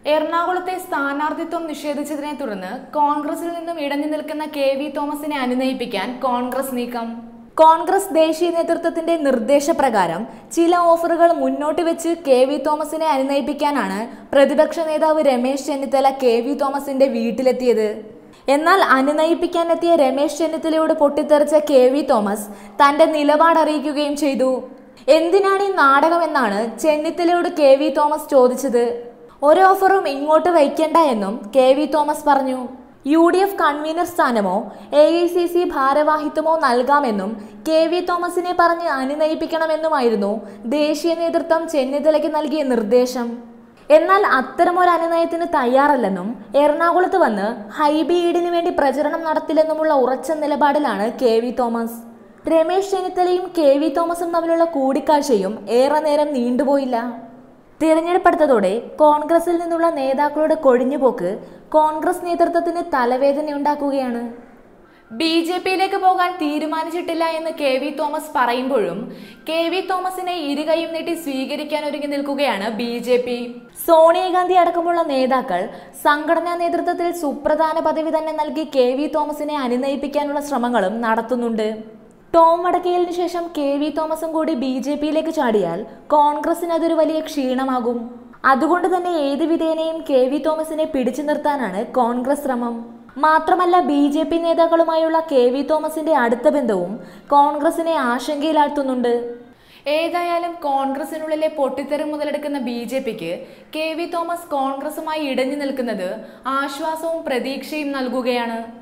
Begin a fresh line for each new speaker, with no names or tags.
എറണാകുളത്തെ സ്ഥാനാർത്ഥിത്വം നിഷേധിച്ചതിനെ തുടർന്ന് കോൺഗ്രസിൽ നിന്നും ഇടഞ്ഞു നിൽക്കുന്ന കെ വി തോമസിനെ അനുനയിപ്പിക്കാൻ കോൺഗ്രസ് നീക്കം കോൺഗ്രസ് ദേശീയ നേതൃത്വത്തിന്റെ നിർദ്ദേശപ്രകാരം ചില ഓഫറുകൾ മുന്നോട്ട് വെച്ച് കെ വി തോമസിനെ അനുനയിപ്പിക്കാനാണ് പ്രതിപക്ഷ നേതാവ് രമേശ് ചെന്നിത്തല കെ വി തോമസിന്റെ വീട്ടിലെത്തിയത് എന്നാൽ അനുനയിപ്പിക്കാനെത്തിയ രമേശ് ചെന്നിത്തലയോട് പൊട്ടിത്തെറിച്ച കെ വി തോമസ് തന്റെ നിലപാട് അറിയിക്കുകയും ചെയ്തു എന്തിനാണ് ഈ നാടകമെന്നാണ് ചെന്നിത്തലയോട് കെ വി തോമസ് ചോദിച്ചത് ഒരു ഓഫറും ഇങ്ങോട്ട് വയ്ക്കണ്ട എന്നും കെ വി തോമസ് പറഞ്ഞു യു ഡി എഫ് കൺവീനർ സ്ഥാനമോ എ ഐ സി സി ഭാരവാഹിത്വമോ നൽകാമെന്നും കെ വി തോമസിനെ പറഞ്ഞ് അനുനയിപ്പിക്കണമെന്നുമായിരുന്നു ദേശീയ നേതൃത്വം ചെന്നിത്തലയ്ക്ക് നൽകിയ നിർദ്ദേശം എന്നാൽ അത്തരമൊരു അനുനയത്തിന് തയ്യാറല്ലെന്നും എറണാകുളത്ത് വന്ന് ഹൈബി ഈഡിന് വേണ്ടി പ്രചരണം നടത്തില്ലെന്നുമുള്ള ഉറച്ച നിലപാടിലാണ് കെ വി തോമസ് രമേശ് ചെന്നിത്തലയും കെ വി തോമസും തമ്മിലുള്ള കൂടിക്കാഴ്ചയും ഏറെ നേരം നീണ്ടുപോയില്ല തിരഞ്ഞെടുപ്പെടുത്തതോടെ കോൺഗ്രസിൽ നിന്നുള്ള നേതാക്കളുടെ കൊഴിഞ്ഞുപോക്ക് കോൺഗ്രസ് നേതൃത്വത്തിന് തലവേദനയുണ്ടാക്കുകയാണ് ബി ജെ പിയിലേക്ക് പോകാൻ തീരുമാനിച്ചിട്ടില്ല എന്ന് കെ വി തോമസ് പറയുമ്പോഴും കെ വി തോമസിനെ ഇരുകൈയും നീട്ടി സ്വീകരിക്കാൻ ഒരുങ്ങി നിൽക്കുകയാണ് ബി ജെ പി സോണിയാഗാന്ധി അടക്കമുള്ള നേതാക്കൾ സംഘടനാ നേതൃത്വത്തിൽ സുപ്രധാന പദവി തന്നെ നൽകി കെ വി തോമസിനെ അനുനയിപ്പിക്കാനുള്ള ശ്രമങ്ങളും നടത്തുന്നുണ്ട് ടോം വടക്കയിലിന് ശേഷം കെ വി തോമസും കൂടി ബി ജെ പിയിലേക്ക് ചാടിയാൽ കോൺഗ്രസിന് അതൊരു വലിയ ക്ഷീണമാകും അതുകൊണ്ട് തന്നെ ഏത് വിധേനയും കെ വി തോമസിനെ പിടിച്ചു നിർത്താനാണ് കോൺഗ്രസ് ശ്രമം മാത്രമല്ല ബി ജെ പി നേതാക്കളുമായുള്ള കെ വി തോമസിന്റെ അടുത്ത ബന്ധവും കോൺഗ്രസിനെ ആശങ്കയിലാഴ്ത്തുന്നുണ്ട് ഏതായാലും കോൺഗ്രസിനുള്ളിലെ പൊട്ടിത്തെറി മുതലെടുക്കുന്ന ബി ജെ പിക്ക് കെ വി തോമസ് കോൺഗ്രസുമായി ഇടഞ്ഞു നിൽക്കുന്നത് ആശ്വാസവും പ്രതീക്ഷയും നൽകുകയാണ്